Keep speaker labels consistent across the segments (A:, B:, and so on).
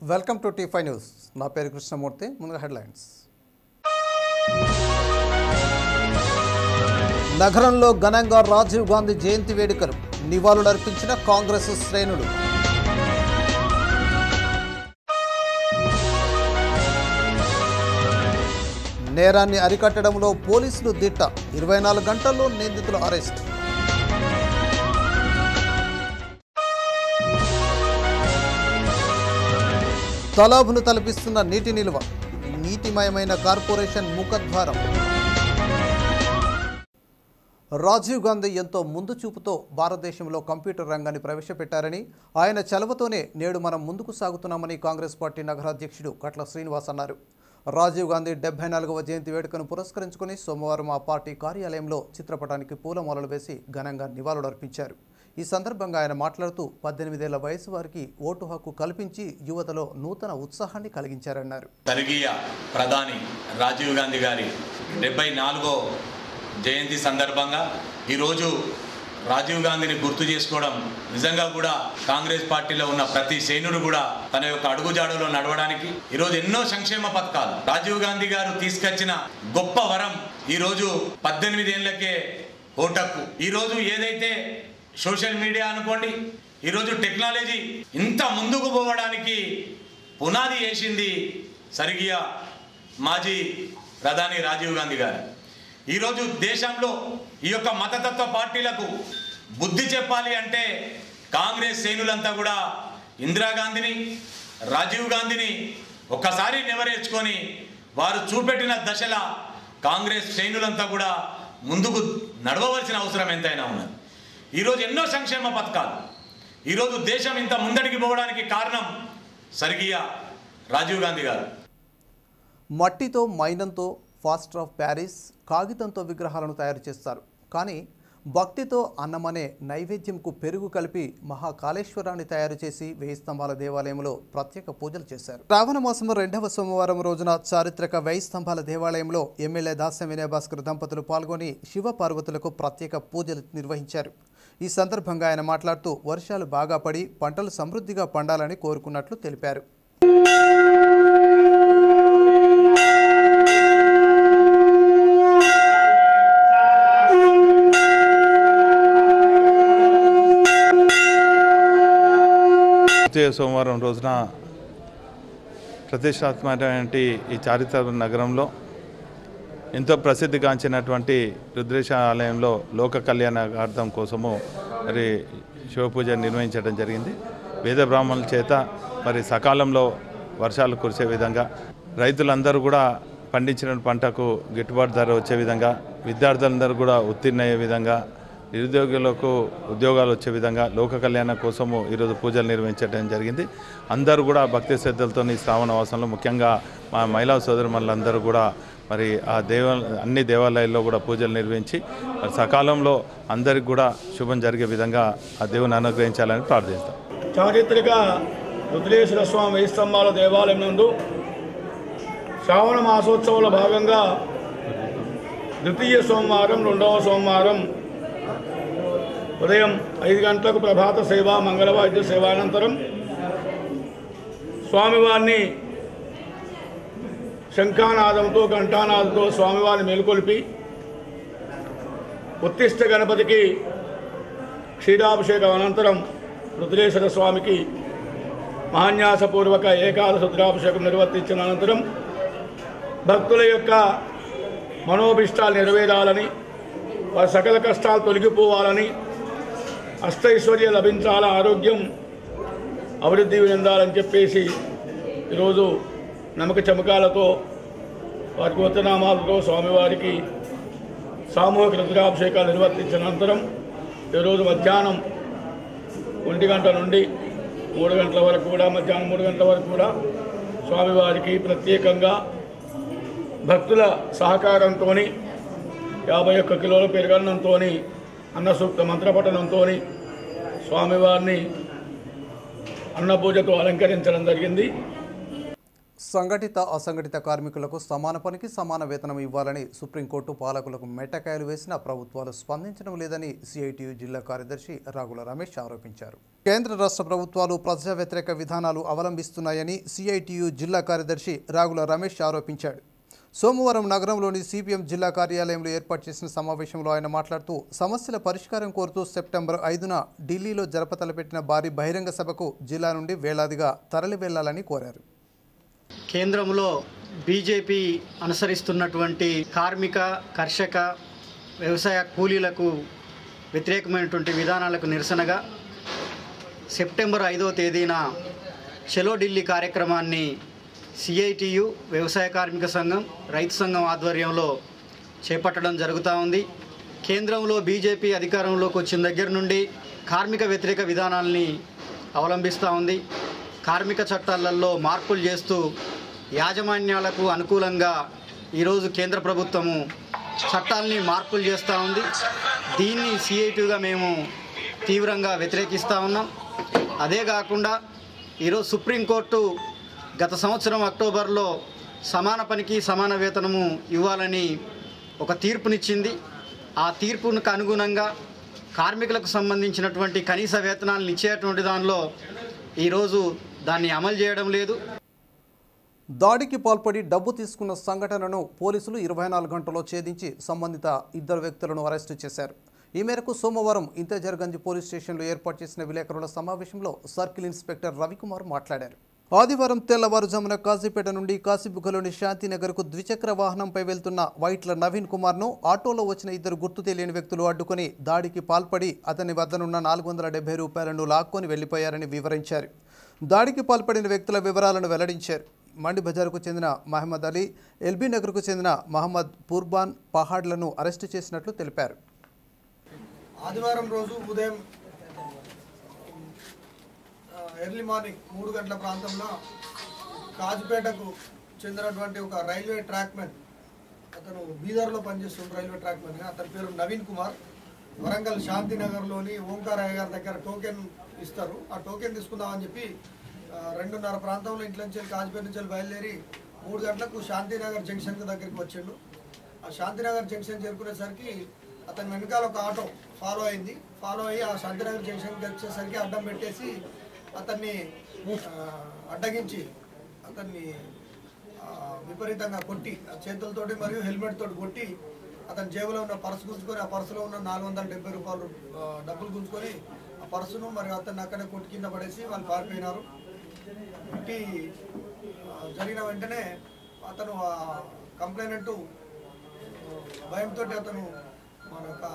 A: welcome to T five news నా పేరు కృష్ణమూర్తి ముందుగా హెడ్లైన్స్ నగరంలో ఘనంగా రాజీవ్ గాంధీ జయంతి వేడుకలు నివాళులర్పించిన కాంగ్రెస్ శ్రేణులు నేరాన్ని అరికట్టడంలో పోలీసులు దిట్ట ఇరవై నాలుగు గంటల్లో నిందితుల అరెస్ట్ తలాబును తలపిస్తున్న నీటి నిల్వ నీటిమయమైన కార్పొరేషన్ ముఖద్వారం రాజీవ్ గాంధీ ఎంతో ముందు చూపుతో భారతదేశంలో కంప్యూటర్ రంగాన్ని ప్రవేశపెట్టారని ఆయన చలవతోనే నేడు మనం ముందుకు సాగుతున్నామని కాంగ్రెస్ పార్టీ నగరాధ్యక్షుడు కట్ల శ్రీనివాస్ అన్నారు రాజీవ్ గాంధీ డెబ్బై నాలుగవ జయంతి వేడుకను పురస్కరించుకుని సోమవారం ఆ పార్టీ కార్యాలయంలో చిత్రపటానికి పూలమాలలు వేసి ఘనంగా నివాళులర్పించారు ఈ సందర్భంగా ఆయన మాట్లాడుతూ పద్దెనిమిదేళ్ల వయసు వారికి ఓటు హక్కు కల్పించి యువతలో నూతన ఉత్సాహాన్ని కలిగించారన్నారు
B: స్వర్గీయ ప్రధాని రాజీవ్ గాంధీ గారి డెబ్బై నాలుగో జయంతి సందర్భంగా ఈరోజు రాజీవ్ గాంధీని గుర్తు చేసుకోవడం నిజంగా కూడా కాంగ్రెస్ పార్టీలో ఉన్న ప్రతి సైనుడు కూడా తన యొక్క అడుగుజాడులో నడవడానికి ఈరోజు ఎన్నో సంక్షేమ పథకాలు రాజీవ్ గాంధీ గారు తీసుకొచ్చిన గొప్ప వరం ఈరోజు పద్దెనిమిది ఏళ్ళకే ఓటక్కు ఈరోజు ఏదైతే సోషల్ మీడియా అనుకోండి ఈరోజు టెక్నాలజీ ఇంత ముందుకు పోవడానికి పునాది వేసింది సరిగియా మాజీ ప్రధాని రాజీవ్ గాంధీ గారు ఈరోజు దేశంలో ఈ యొక్క మతతత్వ పార్టీలకు బుద్ధి చెప్పాలి అంటే కాంగ్రెస్ శ్రేణులంతా కూడా ఇందిరాగాంధీని రాజీవ్ గాంధీని ఒక్కసారి నెవరేర్చుకొని వారు చూపెట్టిన దశల కాంగ్రెస్ శ్రేణులంతా కూడా ముందుకు నడవవలసిన అవసరం ఎంతైనా ఉన్నది ఈరోజు ఎన్నో సంక్షేమ పథకాలు ఈరోజు దేశం ఇంత ముందడికి పోవడానికి కారణం సరిగియా రాజీవ్ గాంధీ గారు
A: మట్టితో మైనంతో ఫాస్టర్ ఆఫ్ ప్యారిస్ కాగితంతో విగ్రహాలను తయారు చేస్తారు కానీ భక్తితో అన్నమనే నైవేద్యంకు పెరుగు కలిపి మహాకాళేశ్వరాన్ని తయారు చేసి వేయి స్తంభాల దేవాలయంలో ప్రత్యేక పూజలు చేశారు శ్రావణ మాసం రెండవ సోమవారం రోజున చారిత్రక వేయి స్తంభాల దేవాలయంలో ఎమ్మెల్యే దాస్యం వినయభాస్కర్ దంపతులు పాల్గొని శివ పార్వతులకు ప్రత్యేక పూజలు నిర్వహించారు ఈ సందర్భంగా ఆయన మాట్లాడుతూ వర్షాలు బాగా పడి పంటలు సమృద్ధిగా పండాలని కోరుకున్నట్లు తెలిపారు
C: ద్వితీయ సోమవారం రోజున ప్రతిష్టాత్మకమైనటువంటి ఈ చారిత్రక నగరంలో ఎంతో ప్రసిద్ధిగాంచినటువంటి రుద్రేశ ఆలయంలో లోక కళ్యాణార్థం కోసము మరి శివపూజ నిర్వహించడం జరిగింది వేద బ్రాహ్మణుల చేత మరి సకాలంలో వర్షాలు కురిసే విధంగా రైతులందరూ కూడా పండించిన పంటకు గిట్టుబాటు ధర వచ్చే విధంగా విద్యార్థులందరూ కూడా ఉత్తీర్ణయ్యే విధంగా నిరుద్యోగులకు ఉద్యోగాలు వచ్చే విధంగా లోక కళ్యాణం కోసము ఈరోజు పూజలు నిర్వహించడం జరిగింది అందరూ కూడా భక్తి శ్రద్ధలతో ఈ శ్రావణ మాసంలో ముఖ్యంగా మా మహిళా సోదరుమణులందరూ కూడా మరి ఆ దేవ అన్ని దేవాలయాల్లో కూడా పూజలు నిర్వహించి మరి సకాలంలో అందరికి కూడా శుభం జరిగే విధంగా ఆ దేవుని అనుగ్రహించాలని ప్రార్థిస్తాం
D: చారిత్రక రుద్రేశ్వర స్వామి వెయ్యి స్తంభాల దేవాలయం నందు శ్రావణ మాసోత్సవంలో భాగంగా ద్వితీయ సోమవారం రెండవ సోమవారం ఉదయం ఐదు గంటలకు ప్రభాత సేవ మంగళవాద్య సేవ అనంతరం స్వామివారిని శంఖానాదంతో ఘంటానాదంతో స్వామివారిని మేలుకొల్పి ఉత్తిష్ట గణపతికి క్షీరాభిషేకం అనంతరం రుద్రేశ్వర స్వామికి మహాన్యాసపూర్వక ఏకాదశ రుద్రాభిషేకం నిర్వర్తించిన అనంతరం భక్తుల యొక్క మనోభిష్టాలు నెరవేరాలని వారి సకల కష్టాలు తొలగిపోవాలని అష్టైశ్వర్య లభించాల ఆరోగ్యం అభివృద్ధి చెందాలని చెప్పేసి ఈరోజు నమ్మక చమకాలతో వారి గోత్రనామాలతో స్వామివారికి సామూహిక రుద్రాభిషేకాలు నిర్వర్తించిన అనంతరం ఈరోజు మధ్యాహ్నం ఒంటి గంట నుండి మూడు గంటల వరకు కూడా మధ్యాహ్నం మూడు గంటల వరకు కూడా స్వామివారికి ప్రత్యేకంగా భక్తుల సహకారంతో యాభై ఒక్క కిలోల పెరుగన్నంతో అన్నసూక్త మంత్రపఠనంతో స్వామివారిని అన్నపూజతో అలంకరించడం జరిగింది
A: సంఘటిత అసంఘటిత కార్మికులకు సమాన పనికి సమాన వేతనం ఇవ్వాలని సుప్రీంకోర్టు పాలకులకు మెట్టకాయలు వేసినా ప్రభుత్వాలు స్పందించడం లేదని సిఐటియు జిల్లా కార్యదర్శి రాగుల రమేష్ ఆరోపించారు కేంద్ర రాష్ట్ర ప్రభుత్వాలు ప్రజా వ్యతిరేక విధానాలు అవలంబిస్తున్నాయని సిఐటియు జిల్లా కార్యదర్శి రాగుల రమేష్ ఆరోపించాడు సోమవారం నగరంలోని సిపిఎం జిల్లా కార్యాలయంలో ఏర్పాటు చేసిన సమావేశంలో ఆయన మాట్లాడుతూ సమస్యల పరిష్కారం కోరుతూ సెప్టెంబర్ ఐదున ఢిల్లీలో జరపతలపెట్టిన భారీ బహిరంగ సభకు జిల్లా నుండి వేలాదిగా తరలి వెళ్లాలని కోరారు
E: కేంద్రంలో బీజేపీ అనుసరిస్తున్నటువంటి కార్మిక కర్షక వ్యవసాయ కూలీలకు వ్యతిరేకమైనటువంటి విధానాలకు నిరసనగా సెప్టెంబర్ ఐదవ తేదీన చెలో ఢిల్లీ కార్యక్రమాన్ని సిఐటియు వ్యవసాయ కార్మిక సంఘం రైతు సంఘం ఆధ్వర్యంలో చేపట్టడం జరుగుతూ ఉంది కేంద్రంలో బీజేపీ అధికారంలోకి వచ్చిన దగ్గర నుండి కార్మిక వ్యతిరేక విధానాల్ని అవలంబిస్తూ ఉంది కార్మిక చట్టాలలో మార్పులు చేస్తూ యాజమాన్యాలకు అనుకూలంగా ఈరోజు కేంద్ర ప్రభుత్వము చట్టాలని మార్పులు చేస్తూ ఉంది దీన్ని సిఐటిగా మేము తీవ్రంగా వ్యతిరేకిస్తూ ఉన్నాం అదే కాకుండా ఈరోజు సుప్రీంకోర్టు గత సంవత్సరం అక్టోబర్లో సమాన పనికి సమాన వేతనము ఇవ్వాలని ఒక తీర్పునిచ్చింది ఆ తీర్పునకు అనుగుణంగా కార్మికులకు సంబంధించినటువంటి కనీస వేతనాలను ఇచ్చేటువంటి దానిలో ఈరోజు దాన్ని అమలు చేయడం లేదు
A: దాడికి పాల్పడి డబ్బు తీసుకున్న సంఘటనను పోలీసులు ఇరవై నాలుగు గంటల్లో ఛేదించి సంబంధిత ఇద్దరు వ్యక్తులను అరెస్టు చేశారు ఈ మేరకు సోమవారం ఇంతజర్గంజ్ పోలీస్ స్టేషన్లో ఏర్పాటు చేసిన విలేకరుల సమావేశంలో సర్కిల్ ఇన్స్పెక్టర్ రవికుమార్ మాట్లాడారు ఆదివారం తెల్లవారుజామున కాజీపేట నుండి కాశీబుగ్గలోని శాంతినగర్కు ద్విచక్ర వాహనంపై వెళ్తున్న వైట్ల నవీన్ కుమార్ను ఆటోలో వచ్చిన ఇద్దరు గుర్తు తెలియని వ్యక్తులు అడ్డుకొని దాడికి పాల్పడి అతని వద్దనున్న నాలుగు వందల డెబ్బై రూపాయలను లాక్కొని వెళ్లిపోయారని వివరించారు దాడికి పాల్పడిన వ్యక్తుల వివరాలను వెల్లడించారు మండి బజార్కు చెందిన మహమ్మద్ అలీ ఎల్బీ నగర్కు చెందిన మహమ్మద్ పూర్బాన్ పహాడ్లను అరెస్టు చేసినట్లు తెలిపారు
F: ఆదివారం రోజు ఉదయం ఆ, ఎర్లీ మార్నింగ్ మూడు గంటల ప్రాంతంలో కాజుపేటకు చెందినటువంటి ఒక రైల్వే ట్రాక్మెన్ అతను బీదర్లో పనిచేస్తున్న రైల్వే ట్రాక్మెన్ అతని పేరు నవీన్ కుమార్ వరంగల్ శాంతినగర్లోని ఓంకారయ్య గారి దగ్గర టోకెన్ ఇస్తారు ఆ టోకెన్ తీసుకుందామని చెప్పి ఆ, రెండున్నర ప్రాంతంలో ఇంట్లో నుంచి వెళ్ళి కాజుపేట నుంచి వెళ్ళి బయలుదేరి మూడు గంటలకు శాంతినగర్ జంక్షన్ దగ్గరికి వచ్చిండు ఆ శాంతినగర్ జంక్షన్ చేరుకునేసరికి అతని వెనకాల ఒక ఆటో ఫాలో అయింది ఫాలో అయ్యి ఆ శాంతినగర్ జంక్షన్కి వచ్చేసరికి అడ్డం పెట్టేసి అతన్ని ఆ, అడ్డగించి అతన్ని ఆ, విపరీతంగా కొట్టి ఆ చేతులతోటి మరియు హెల్మెట్ తోటి కొట్టి అతని జేబులో ఉన్న పర్సు గుంజుకొని ఆ పర్సులో ఉన్న నాలుగు వందల డెబ్బై రూపాయలు ఆ, డబ్బులు గుంజుకొని ఆ పర్సును మరియు అతన్ని అక్కడే కొట్టి కింద పడేసి వాళ్ళు పారిపోయినారు కొట్టి ఆ, జరిగిన వెంటనే అతను ఆ కంప్లైనెంట్ భయంతో అతను మన యొక్క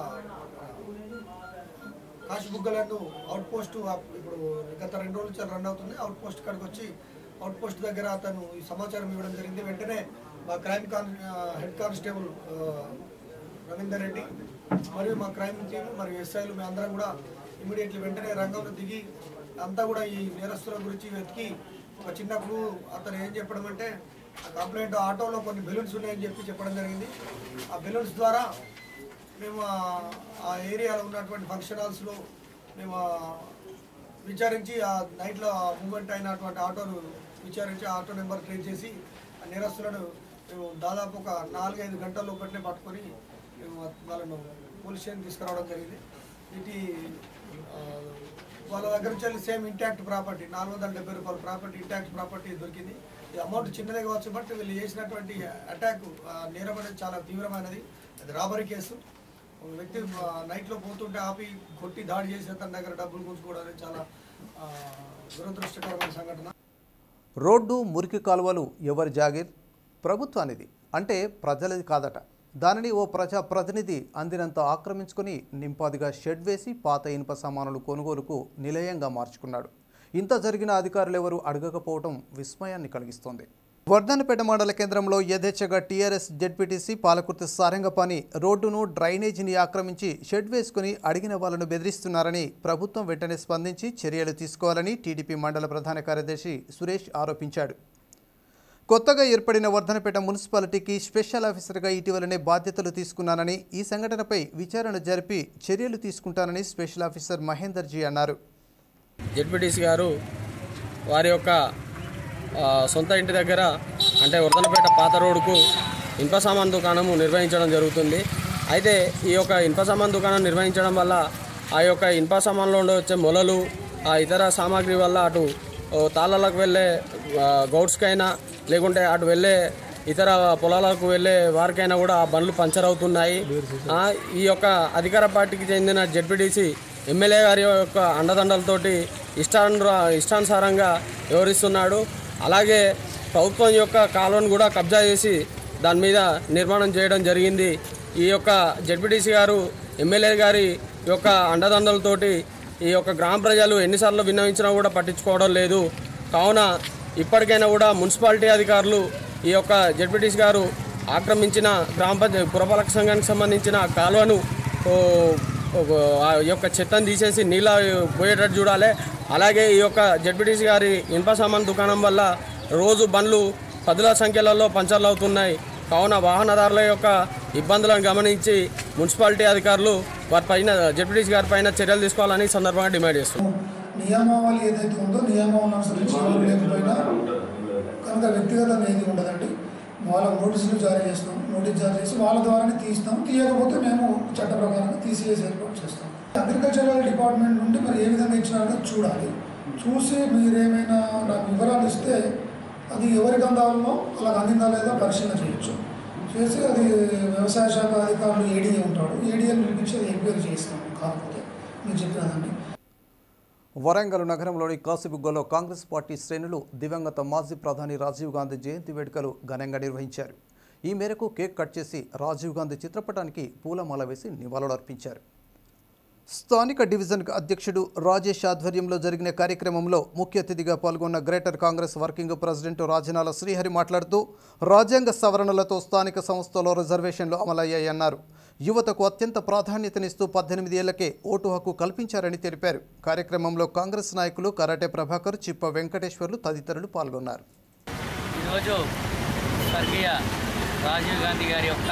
F: కాశీబుగ్గలందు అవుట్ పోస్ట్ ఇప్పుడు గత రెండు రోజుల నుంచి రన్ అవుతుంది అవుట్ పోస్ట్ కాడికి వచ్చి అవుట్ పోస్ట్ దగ్గర అతను ఈ సమాచారం ఇవ్వడం జరిగింది వెంటనే మా క్రైమ్ కాన్ హెడ్ కానిస్టేబుల్ ఆ, రవీందర్ రెడ్డి మరియు మా క్రైమ్ టీమ్ మరియు ఎస్ఐలు మేము అందరం కూడా ఇమీడియట్లీ వెంటనే రంగంలో దిగి అంతా కూడా ఈ నేరస్తుల గురించి వెతికి ఒక చిన్న క్లూ అతను ఏం చెప్పడం అంటే ఆ కంప్లైంట్ ఆటోలో కొన్ని బెలూన్స్ ఉన్నాయని చెప్పి చెప్పడం జరిగింది ఆ బెలూన్స్ ద్వారా మేము ఆ- ఆ ఏరియాలో ఉన్నటువంటి ఫంక్షన్ హాల్స్లో మేము ఆ విచారించి ఆ నైట్లో మూమెంట్ అయినటువంటి ఆటోను విచారించి ఆ ఆటో నెంబర్ ట్రేస్ చేసి ఆ నేరస్తులను మేము దాదాపు ఒక నాలుగైదు గంటల లోపలనే పట్టుకొని మేము వాళ్ళను పోలీస్ స్టేషన్ తీసుకురావడం జరిగింది ఇది ఆ, వాళ్ళ దగ్గర నుంచి వెళ్ళి సేమ్ ఇంటాక్ట్ ప్రాపర్టీ నాలుగు వందల డెబ్బై రూపాయల ప్రాపర్టీ ఇంటాక్ట్ ప్రాపర్టీ దొరికింది ఈ అమౌంట్ చిన్నదే కావచ్చు బట్ వీళ్ళు చేసినటువంటి అటాక్ నేరం అనేది చాలా తీవ్రమైనది అది రాబరీ కేసు ఒక వ్యక్తి ఆ, నైట్లో పోతుంటే ఆపి కొట్టి దాడి చేసి అతని దగ్గర డబ్బులు గుంజుకోవడం అనేది చాలా ఆ, దురదృష్టకరమైన సంఘటన
A: రోడ్డు మురికి కాలువలు ఎవరి జాగీర్ ప్రభుత్వానిది అంటే ప్రజలది కాదట దానిని ఓ ప్రజా ప్రతినిధి అందినంత ఆక్రమించుకొని నింపాదిగా షెడ్ వేసి పాత ఇనుప సామానులు కొనుగోలుకు నిలయంగా మార్చుకున్నాడు ఇంత జరిగిన అధికారులు ఎవరు అడగకపోవడం విస్మయాన్ని కలిగిస్తోంది వర్ధనపేట మండల కేంద్రంలో యథేచ్ఛగా టీఆర్ఎస్ జెడ్పీటీసీ పాలకుర్తి సారంగపాణి రోడ్డును డ్రైనేజీని ఆక్రమించి షెడ్ వేసుకుని అడిగిన వాళ్ళను బెదిరిస్తున్నారని ప్రభుత్వం వెంటనే స్పందించి చర్యలు తీసుకోవాలని టీడీపీ మండల ప్రధాన కార్యదర్శి సురేష్ ఆరోపించాడు కొత్తగా ఏర్పడిన వర్ధనపేట మున్సిపాలిటీకి స్పెషల్ ఆఫీసర్గా ఇటీవలనే బాధ్యతలు తీసుకున్నానని ఈ సంఘటనపై విచారణ జరిపి చర్యలు తీసుకుంటానని స్పెషల్ ఆఫీసర్ మహేందర్ జీ అన్నారు
G: జెడ్పీటీసీ గారు వారి యొక్క ఆ, సొంత ఇంటి దగ్గర అంటే వర్ధనపేట పాత రోడ్డుకు ఇనుప సామాన్ దుకాణము నిర్వహించడం జరుగుతుంది అయితే ఈ యొక్క ఇనుప సామాన్ దుకాణం నిర్వహించడం వల్ల ఆ యొక్క ఇనుప సామాన్లో ఉండే వచ్చే మొలలు ఆ ఇతర సామాగ్రి వల్ల అటు ఓ, తాళ్ళలకు వెళ్ళే ఆ, గౌడ్స్కైనా లేకుంటే అటు వెళ్ళే ఇతర పొలాలకు వెళ్ళే వారికైనా కూడా ఆ బండ్లు పంచర్ అవుతున్నాయి ఆ, ఈ యొక్క అధికార పార్టీకి చెందిన జెడ్పీటీసీ ఎమ్మెల్యే గారి యొక్క అండదండలతోటి ఇష్టాను ఇష్టానుసారంగా వ్యవహరిస్తున్నాడు అలాగే ప్రభుత్వం యొక్క కాలువను కూడా కబ్జా చేసి దాని మీద నిర్మాణం చేయడం జరిగింది ఈ యొక్క జెడ్పీటీసీ గారు ఎమ్మెల్యే గారి యొక్క అండదండలతోటి ఈ యొక్క గ్రామ ప్రజలు ఎన్నిసార్లు విన్నవించినా కూడా పట్టించుకోవడం లేదు కావున ఇప్పటికైనా కూడా మున్సిపాలిటీ అధికారులు ఈ యొక్క జడ్పీటీసీ గారు ఆక్రమించిన గ్రామ పంచాయతీ పురపాలక సంఘానికి సంబంధించిన కాలువను ఓ, ఒక ఆ యొక్క చెత్తను తీసేసి నీళ్ళ పోయేటట్టు చూడాలి అలాగే ఈ యొక్క జడ్పీటీసీ గారి ఇనుప సామాన్ దుకాణం వల్ల రోజు బండ్లు పదుల సంఖ్యలలో పంచర్లు అవుతున్నాయి కావున వాహనదారుల యొక్క ఇబ్బందులను గమనించి మున్సిపాలిటీ అధికారులు వారిపైన జడ్పీటీసీ గారి పైన చర్యలు తీసుకోవాలని ఈ సందర్భంగా డిమాండ్ చేస్తున్నాం
H: నియమావళి ఏదైతే ఉందో నియమావళి అనుసరించి ఎవరు లేకపోయినా కనుక వ్యక్తిగతంగా ఏది ఉండదండి వాళ్ళకు నోటీసులు జారీ చేస్తాం నోటీస్ జారీ చేసి వాళ్ళ ద్వారానే తీస్తాం తీయకపోతే మేము చట్ట ప్రకారంగా తీసివేసి ఏర్పాటు చేస్తాం అగ్రికల్చరల్ డిపార్ట్మెంట్ నుండి మరి ఏ విధంగా ఇచ్చినారో చూడాలి చూసి మీరేమైనా నాకు వివరాలు ఇస్తే అది ఎవరికి అందాలో అలా అందిందా లేదా పరిశీలన చేయొచ్చు చేసి అది వ్యవసాయ శాఖ అధికారులు ఏడీఏ ఉంటాడు ఏడీఏని పిలిపించి అది ఎంక్వైరీ చేస్తాం కాకపోతే మీరు చెప్పినదండి
A: వరంగల్ నగరంలోని కాసిబుగ్గలో కాంగ్రెస్ పార్టీ శ్రేణులు దివంగత మాజీ ప్రధాని రాజీవ్ గాంధీ జయంతి వేడుకలు ఘనంగా నిర్వహించారు ఈ మేరకు కేక్ కట్ చేసి రాజీవ్ గాంధీ చిత్రపటానికి పూలమాల వేసి నివాళులర్పించారు స్థానిక డివిజన్ అధ్యక్షుడు రాజేష్ ఆధ్వర్యంలో జరిగిన కార్యక్రమంలో ముఖ్య అతిథిగా పాల్గొన్న Greater Congress working president Rajanala Srihari మాట్లాడుతూ రాజ్యాంగ సవరణలతో స్థానిక సంస్థలో రిజర్వేషన్లు అమలయ్యాయన్నారు యువతకు అత్యంత ప్రాధాన్యతనిస్తూ పద్దెనిమిది ఏళ్లకే ఓటు హక్కు కల్పించారని తెలిపారు కార్యక్రమంలో కాంగ్రెస్ నాయకులు కరాటే ప్రభాకర్ చిప్ప వెంకటేశ్వర్లు తదితరులు పాల్గొన్నారు
I: ఈరోజు స్వర్గీయ రాజీవ్ గాంధీ గారి యొక్క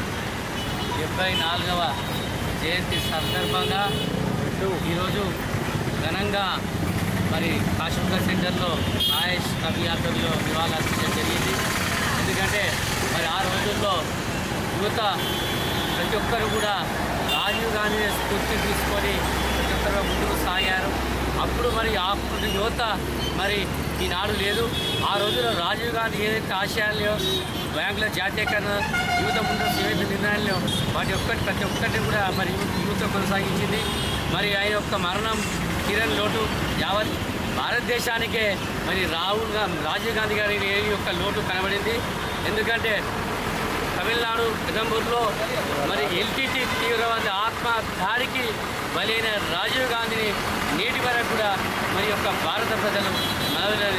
I: డెబ్బై నాలుగవ జయంతి సందర్భంగా ఈరోజు ఘనంగా మరి కాశ్మీర్ సెంటర్లో నాయష్ కవి ఆధ్వర్యంలో నివాళులర్పించడం జరిగింది ఎందుకంటే మరి ఆ రోజుల్లో యువత ప్రతి ఒక్కరు కూడా రాజీవ్ గాంధీ స్ఫూర్తి తీసుకొని ప్రతి ఒక్కరు ముందుకు సాగారు అప్పుడు మరి అప్పుడు యువత మరి ఈనాడు లేదు ఆ రోజుల్లో రాజీవ్ గాంధీ ఏదైతే ఆశయాలు బ్యాంకుల జాతీయకరణ యువత ముందు ఏవైతే నిర్ణయాలు వాటి ఒక్కటి ప్రతి ఒక్కటి కూడా మరి యువత యువత కొనసాగించింది మరి ఆయన యొక్క మరణం కిరణ్ లోటు యావత్ భారతదేశానికే మరి రాహుల్ గా రాజీవ్ గాంధీ గారి యొక్క లోటు కనబడింది ఎందుకంటే తమిళనాడు పెదంబూరులో మరి ఎల్టీటీ తీవ్రవాద ఆత్మ దాడికి బలైన రాజీవ్ గాంధీని నేటి వరకు కూడా మరి యొక్క భారత ప్రజలు మనవిని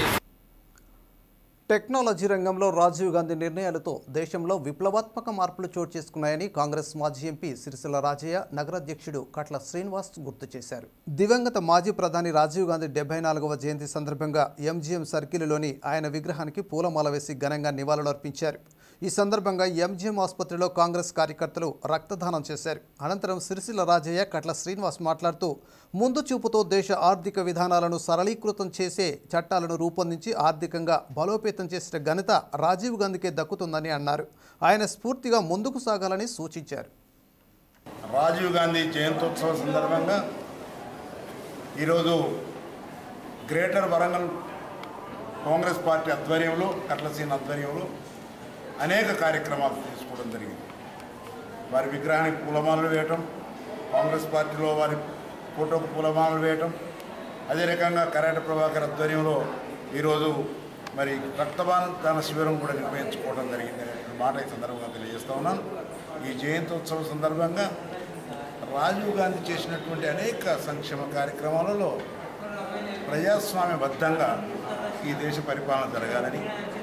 A: టెక్నాలజీ రంగంలో రాజీవ్ గాంధీ నిర్ణయాలతో దేశంలో విప్లవాత్మక మార్పులు చోటు చేసుకున్నాయని కాంగ్రెస్ మాజీ ఎంపీ సిరిసిల్ల రాజయ్య నగరాధ్యక్షుడు కట్ల శ్రీనివాస్ గుర్తు చేశారు దివంగత మాజీ ప్రధాని రాజీవ్ గాంధీ డెబ్బై నాలుగవ జయంతి సందర్భంగా ఎంజీఎం సర్కిల్లోని ఆయన విగ్రహానికి పూలమాల వేసి ఘనంగా నివాళులర్పించారు ఈ సందర్భంగా ఎంజీఎం ఆసుపత్రిలో కాంగ్రెస్ కార్యకర్తలు రక్తదానం చేశారు అనంతరం సిరిసిల్ల రాజయ్య కట్ల శ్రీనివాస్ మాట్లాడుతూ ముందు చూపుతో దేశ ఆర్థిక విధానాలను సరళీకృతం చేసే చట్టాలను రూపొందించి ఆర్థికంగా బలోపేతం చేసిన ఘనత రాజీవ్ గాంధీకే దక్కుతుందని అన్నారు ఆయన స్ఫూర్తిగా ముందుకు సాగాలని సూచించారు
D: రాజీవ్ గాంధీ జయంతోత్సవ సందర్భంగా ఈరోజు గ్రేటర్ వరంగల్ కాంగ్రెస్ పార్టీ ఆధ్వర్యంలో కట్లసీన్ ఆధ్వర్యంలో అనేక కార్యక్రమాలు తీసుకోవడం జరిగింది వారి విగ్రహానికి పూలమాలలు వేయటం కాంగ్రెస్ పార్టీలో వారి ఫోటోకు పూలమాలలు వేయటం అదే రకంగా కరాట ప్రభాకర్ ఆధ్వర్యంలో ఈరోజు మరి రక్తదాన శిబిరం కూడా నిర్వహించుకోవడం జరిగింది అనేటువంటి మాట ఈ సందర్భంగా తెలియజేస్తా ఉన్నాను ఈ జయంతోత్సవం సందర్భంగా రాజీవ్ గాంధీ చేసినటువంటి అనేక సంక్షేమ కార్యక్రమాలలో ప్రజాస్వామ్యబద్ధంగా ఈ దేశ పరిపాలన జరగాలని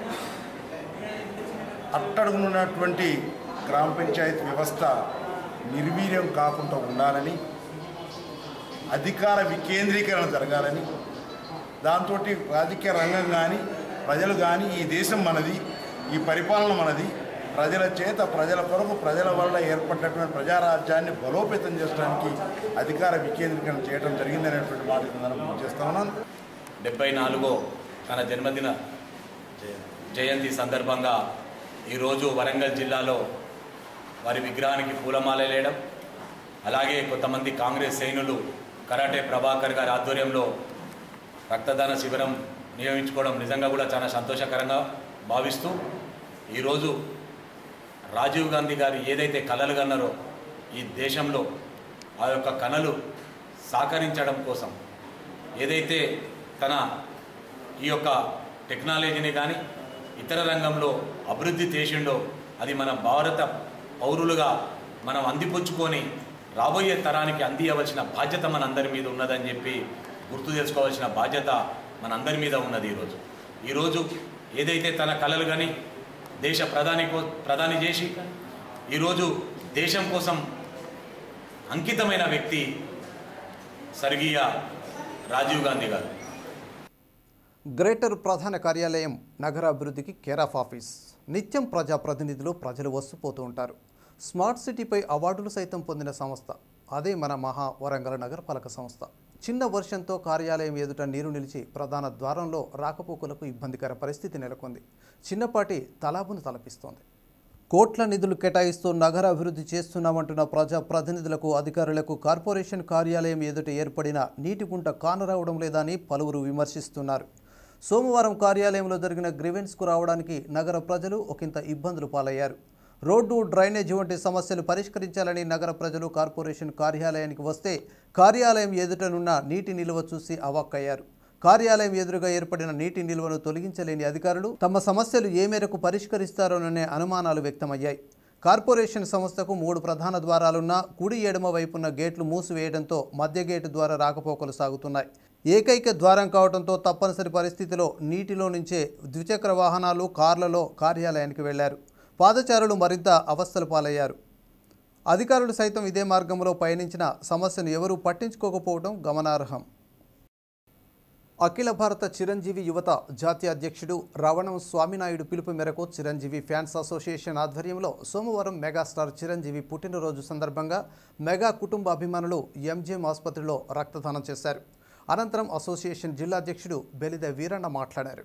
D: అట్టడుగునున్నటువంటి గ్రామ పంచాయతీ వ్యవస్థ నిర్వీర్యం కాకుండా ఉండాలని అధికార వికేంద్రీకరణ జరగాలని దాంతో రాజకీయ రంగం కానీ ప్రజలు కానీ ఈ దేశం మనది ఈ పరిపాలన మనది ప్రజల చేత ప్రజల కొరకు ప్రజల వల్ల ఏర్పడినటువంటి ప్రజారాజ్యాన్ని బలోపేతం చేయడానికి అధికార వికేంద్రీకరణ చేయడం జరిగిందనేటువంటి మాట ఈ సందర్భంగా చేస్తా ఉన్నాను
B: డెబ్బై నాలుగో తన జన్మదిన జయంతి సందర్భంగా ఈరోజు వరంగల్ జిల్లాలో వారి విగ్రహానికి పూలమాల వేయడం అలాగే కొంతమంది కాంగ్రెస్ సైనులు కరాటే ప్రభాకర్ గారి ఆధ్వర్యంలో రక్తదాన శిబిరం నియమించుకోవడం నిజంగా కూడా చాలా సంతోషకరంగా భావిస్తూ ఈరోజు రాజీవ్ గాంధీ గారు ఏదైతే కలలు కన్నారో ఈ దేశంలో ఆ యొక్క కళలు సాకరించడం కోసం ఏదైతే తన ఈ యొక్క టెక్నాలజీని కానీ ఇతర రంగంలో అభివృద్ధి చేసిండో అది మన భారత పౌరులుగా మనం అందిపుచ్చుకొని రాబోయే తరానికి అందియవలసిన బాధ్యత మనందరి మీద ఉన్నదని చెప్పి గుర్తు చేసుకోవాల్సిన బాధ్యత మనందరి మీద ఉన్నది ఈరోజు ఈరోజు ఏదైతే తన కళలు కానీ దేశ ప్రధాని కో ప్రధాని చేసి ఈరోజు దేశం కోసం అంకితమైన వ్యక్తి స్వర్గీయ రాజీవ్ గాంధీ గారు
A: గ్రేటర్ ప్రధాన కార్యాలయం నగరాభివృద్ధికి కేర్ ఆఫ్ ఆఫీస్ నిత్యం ప్రజాప్రతినిధులు ప్రజలు వస్తుపోతూ ఉంటారు స్మార్ట్ సిటీపై అవార్డులు సైతం పొందిన సంస్థ అదే మన మహా వరంగల్ నగరపాలక సంస్థ చిన్న వర్షంతో కార్యాలయం ఎదుట నీరు నిలిచి ప్రధాన ద్వారంలో రాకపోకలకు ఇబ్బందికర పరిస్థితి నెలకొంది చిన్నపాటి తలాబును తలపిస్తోంది కోట్ల నిధులు కేటాయిస్తూ నగర అభివృద్ధి చేస్తున్నామంటున్న ప్రజాప్రతినిధులకు అధికారులకు కార్పొరేషన్ కార్యాలయం ఎదుట ఏర్పడిన నీటి గుంట కానరావడం లేదని పలువురు విమర్శిస్తున్నారు సోమవారం కార్యాలయంలో జరిగిన గ్రీవెన్స్కు రావడానికి నగర ప్రజలు ఒకంత ఇబ్బందులు పాలయ్యారు రోడ్డు డ్రైనేజ్ వంటి సమస్యలు పరిష్కరించాలని నగర ప్రజలు కార్పొరేషన్ కార్యాలయానికి వస్తే కార్యాలయం ఎదుటనున్న నీటి నిల్వ చూసి అవాక్కయ్యారు కార్యాలయం ఎదురుగా ఏర్పడిన నీటి నిల్వను తొలగించలేని అధికారులు తమ సమస్యలు ఏ మేరకు పరిష్కరిస్తారోననే అనుమానాలు వ్యక్తమయ్యాయి కార్పొరేషన్ సంస్థకు మూడు ప్రధాన ద్వారాలున్న కుడి ఎడమ వైపున్న గేట్లు మూసివేయడంతో మధ్య గేటు ద్వారా రాకపోకలు సాగుతున్నాయి ఏకైక ద్వారం కావడంతో తప్పనిసరి పరిస్థితిలో నీటిలో నుంచే ద్విచక్ర వాహనాలు కార్లలో కార్యాలయానికి వెళ్లారు పాదచారులు మరింత అవస్థలు పాలయ్యారు అధికారులు సైతం ఇదే మార్గంలో పయనించిన సమస్యను ఎవరూ పట్టించుకోకపోవడం గమనార్హం అఖిల భారత చిరంజీవి యువత జాతీయ అధ్యక్షుడు రవణం స్వామినాయుడు పిలుపు మేరకు చిరంజీవి ఫ్యాన్స్ అసోసియేషన్ ఆధ్వర్యంలో సోమవారం మెగాస్టార్ చిరంజీవి పుట్టినరోజు సందర్భంగా మెగా కుటుంబ అభిమానులు ఎంజిఎం ఆసుపత్రిలో రక్తదానం చేశారు అనంతరం అసోసియేషన్ జిల్లా అధ్యక్షుడు బెలిద వీరన్న మాట్లాడారు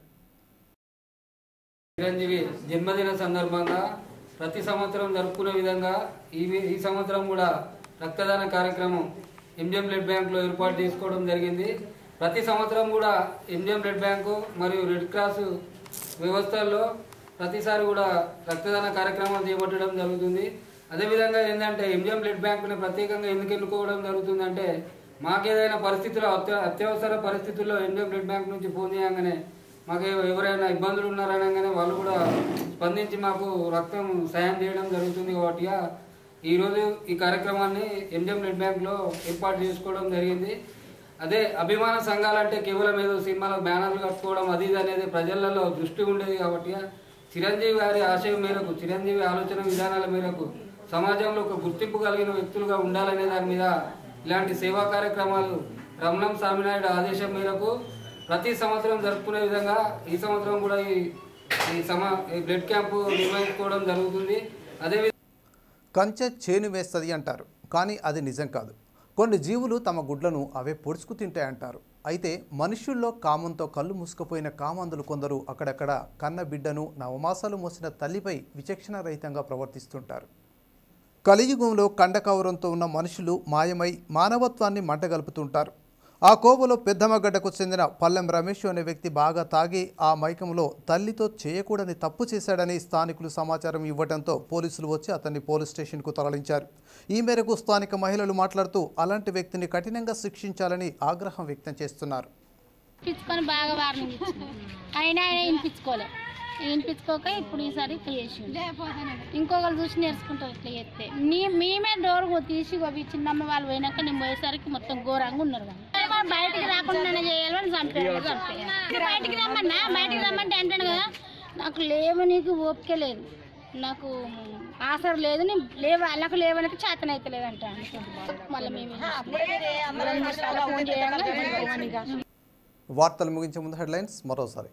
J: చిరంజీవి జన్మదిన సందర్భంగా ప్రతి సంవత్సరం జరుపుకునే విధంగా ఈ ఈ సంవత్సరం కూడా రక్తదాన కార్యక్రమం ఎంజిఎం బ్లడ్ బ్యాంకులో ఏర్పాటు చేసుకోవడం జరిగింది ప్రతి సంవత్సరం కూడా ఎంజిఎం బ్లడ్ బ్యాంకు మరియు రెడ్ క్రాస్ వ్యవస్థల్లో ప్రతిసారి కూడా రక్తదాన కార్యక్రమాలు చేపట్టడం జరుగుతుంది అదేవిధంగా ఏంటంటే ఎంజిఎం బ్లడ్ బ్యాంకుని ప్రత్యేకంగా ఎందుకు ఎన్నుకోవడం జరుగుతుందంటే మాకేదైనా పరిస్థితుల్లో అత్య అత్యవసర పరిస్థితుల్లో ఎంజిఎం బ్లడ్ బ్యాంక్ నుంచి ఫోన్ చేయగానే మాకు ఎవరైనా ఇబ్బందులు ఉన్నారనగానే వాళ్ళు కూడా స్పందించి మాకు రక్తం సాయం చేయడం జరుగుతుంది కాబట్టి ఈరోజు ఈ కార్యక్రమాన్ని ఎంజిఎం బ్లడ్ బ్యాంక్లో ఏర్పాటు చేసుకోవడం జరిగింది అదే అభిమాన సంఘాలంటే కేవలం ఏదో సినిమాలో బ్యానర్లు కట్టుకోవడం అది ఇది అనేది ప్రజలలో దృష్టి ఉండేది కాబట్టి చిరంజీవి గారి ఆశయం మేరకు చిరంజీవి ఆలోచన విధానాల మేరకు సమాజంలో ఒక గుర్తింపు కలిగిన వ్యక్తులుగా ఉండాలనే దాని మీద ఇలాంటి సేవా కార్యక్రమాలు రమణం స్వామినాయుడు ఆదేశం మేరకు ప్రతి సంవత్సరం జరుపుకునే విధంగా ఈ సంవత్సరం కూడా ఈ ఈ సమా ఈ బ్లడ్ క్యాంపు నిర్వహించుకోవడం జరుగుతుంది అదే
A: కంచె చేను వేస్తుంది అంటారు కానీ అది నిజం కాదు కొన్ని జీవులు తమ గుడ్లను అవే పొడుచుకు తింటాయంటారు అయితే మనుష్యుల్లో కామంతో కళ్ళు మూసుకుపోయిన కామందులు కొందరు అక్కడక్కడ కన్న బిడ్డను నవమాసాలు మోసిన తల్లిపై విచక్షణ రహితంగా ప్రవర్తిస్తుంటారు కలియుగంలో కండకౌరంతో ఉన్న మనుషులు మాయమై మానవత్వాన్ని మంటగలుపుతుంటారు ఆ కోవలో పెద్దమ్మగడ్డకు చెందిన పల్లెం రమేష్ అనే వ్యక్తి బాగా తాగి ఆ మైకంలో తల్లితో చేయకూడని తప్పు చేశాడని స్థానికులు సమాచారం ఇవ్వడంతో పోలీసులు వచ్చి అతన్ని పోలీస్ స్టేషన్కు తరలించారు ఈ మేరకు స్థానిక మహిళలు మాట్లాడుతూ అలాంటి వ్యక్తిని కఠినంగా శిక్షించాలని ఆగ్రహం వ్యక్తం చేస్తున్నారు
K: వినిపించుకొని బాగా వార్నింగ్ ఇచ్చిన అయినా ఆయన వినిపించుకోలే వినిపించుకోక ఇప్పుడు ఈసారి ఇట్లా చేసిండు ఇంకొకరు చూసి నేర్చుకుంటారు ఇట్లా చేస్తే నీ మేమే డోర్ తీసి గోపి చిన్నమ్మ వాళ్ళు పోయినాక నేను పోయేసరికి మొత్తం ఘోరంగా ఉన్నారు వాళ్ళు వాళ్ళు బయటికి రాకుండా చేయాలని చంపేయాలి చంపేయాలి బయటికి రమ్మన్నా బయటికి రమ్మంటే అంటాడు కదా నాకు లేవ నీకు ఓపిక లేదు నాకు ఆసరు లేదు నేను లేవ వాళ్ళకు లేవనికి చేతన అయితే లేదంట మళ్ళీ మేము ఫోన్ చేయాలి
A: వార్తలు ముగించే ముందు హెడ్లైన్స్ మరోసారి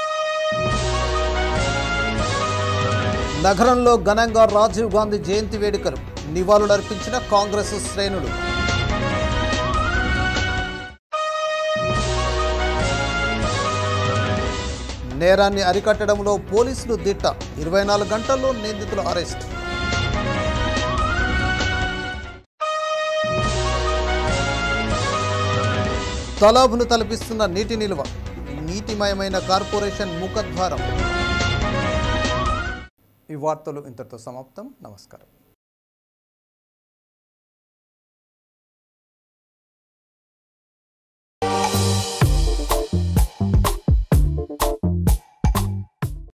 A: నగరంలో ఘనంగా రాజీవ్ గాంధీ జయంతి వేడుకలు నివాళులర్పించిన కాంగ్రెస్ శ్రేణులు నేరాన్ని అరికట్టడంలో పోలీసులు దిట్ట ఇరవై నాలుగు గంటల్లో నిందితుల అరెస్ట్ తలాబును తలపిస్తున్న నీటి నిల్వ నీటిమయమైన కార్పొరేషన్ ముఖద్వారం ఈ వార్తలు ఇంతటితో సమాప్తం నమస్కారం